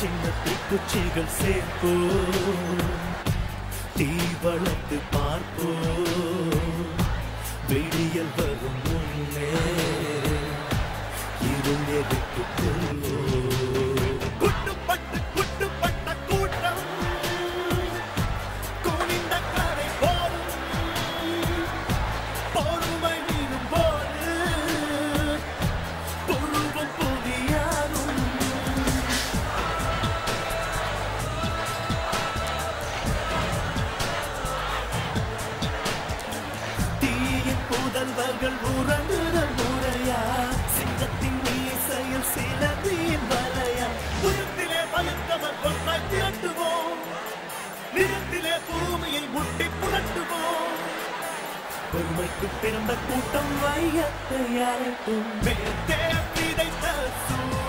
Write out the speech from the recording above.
சின்ன தீக்குச்சிகள் சேர்ப்போ தீ வளர்த்து பார்ப்போ வெளியல் வரும் முன்னே இருள் எதுக்கு கொள்வோ குட்டுப்பட்டு குட்டுப்பட்ட கூட்டம் குனிந்த கரை போலும் பொறுமை நீரும் போது புழுவும் புதியாகும் தீயின் புதல்வர்கள் உறங்குதல் முறையா சிங்கத்தின் மீசையில் சிலந்தியின் வலையா உயரத்திலே பழுத்தவர் ஒன்றாய் திரட்டுவோம் நிறத்திலே பூமியை முட்டி புரட்டுவோம் பெருமைக்கு பிறந்த கூட்டம் வையத்தை அழைக்கும் மேற்கே விதைத்த சூரியன்